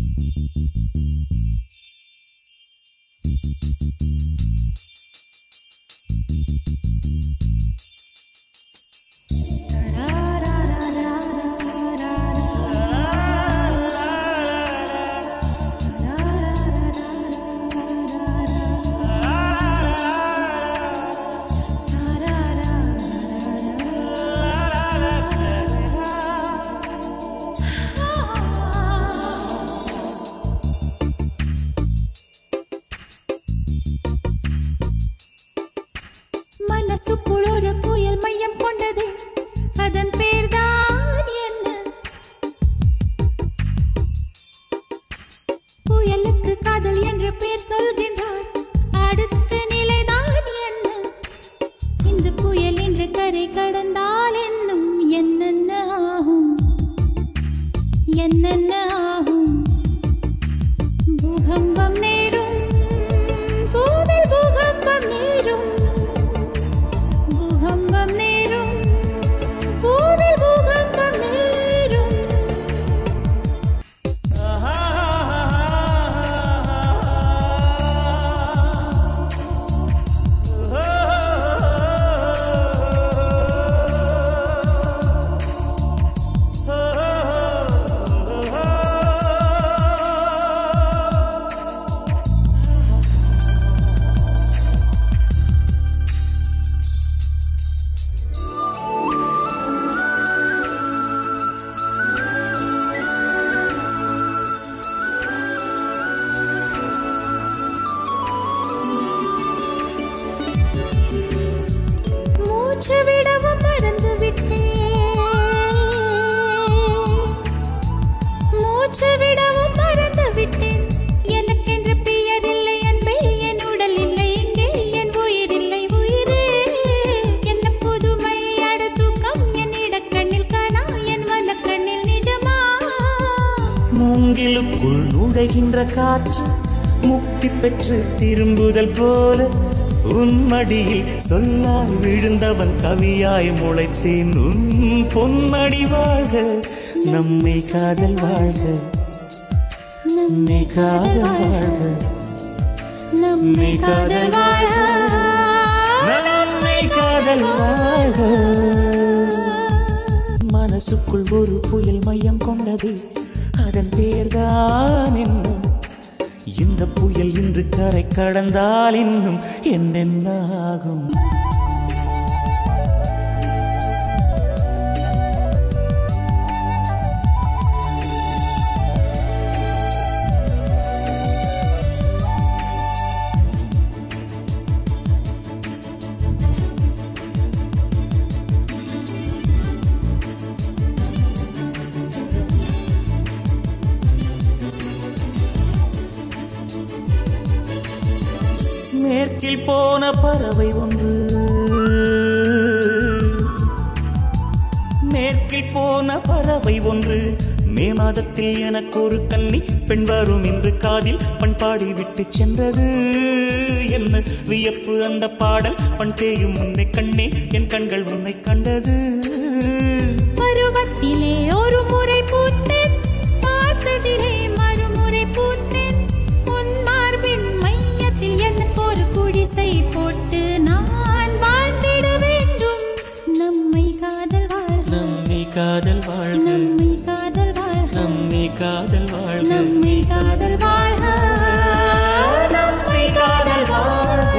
மனசுக்குள் ஒரு புயல் மையம் கொண்டது அதன் பேர்தான் என்ன புயலுக்கு காதல் என்று பேர் சொல்கின்றார் அடுத்த நிலைதான் என்ன இந்த புயல் என்று கரை கடந்தால் என்னும் என்னென்ன ஆகும் என்னென்ன ஆகும் பூகம்பம் நேரும் பூவில் பூகம்பம் நேரும் பூகம்பம் நேரும் பூவில் பூகம்பம் நேரும் மூச்சு விடவும் மறந்து விட்டேன் மூச்சு விடவும் மறந்து விட்டேன் எனக்கென்று பெயர் இல்லை அன்பே என் உடல் இல்லை இங்கே என் உயிர் இல்லை உயிரே என்ன புதுமை அட தூக்கம் என் இடக்கண்ணில் காணா என் வலக்கண்ணில் நிஜமா மூங்கிலுக்குள் நுழைகின்ற காற்று முக்தி பெற்று திரும்புதல் போல உன் மடியில் சொல்லாய் விழுந்தவன் கவியாய் முளைத்தேன் உன் பொன்மடி வாழ்க நம்மை காதல் வாழ்க நம்மை காதல் வாழ்க நம்மை காதல் வாழ நம்மை காதல் வாழ்க மனசுக்குள் ஒரு புயல் மையம் கொண்டது அதன் பேர்தான் என்ன இந்த புயல் இன்று கரை கடந்தால் இன்னும் என்னென்ன ஆகும் மேற்கில் போன பறவை ஒன்று மேற்கில் போன பறவை ஒன்று மே மாதத்தில் எனக்கு ஒரு கன்னி பெண் வரும் என்று காதில் பண்பாடி விட்டு சென்றது என்ன வியப்பு அந்த பாடல் பண் தேயும் உன்னை கண்ணே என் கண்கள் உன்னை கண்டது பருவத்திலே ஒரு முறை பூத்தேன் பார்த்ததிலே மறுமுறை பூத்தேன் உன் மார்பின் மையத்தில் எனக்கு ஒரு குடிசை போட்டு நான் வாழ்ந்திட வேண்டும் நம்மை காதல் வாழ்க நம்மை காதல் வாழ்க நம்மை காதல் வாழ்க நம்மை காதல் வாழ்க நம்மை காதல் வாழ்க நம்மை காதல் வாழ்க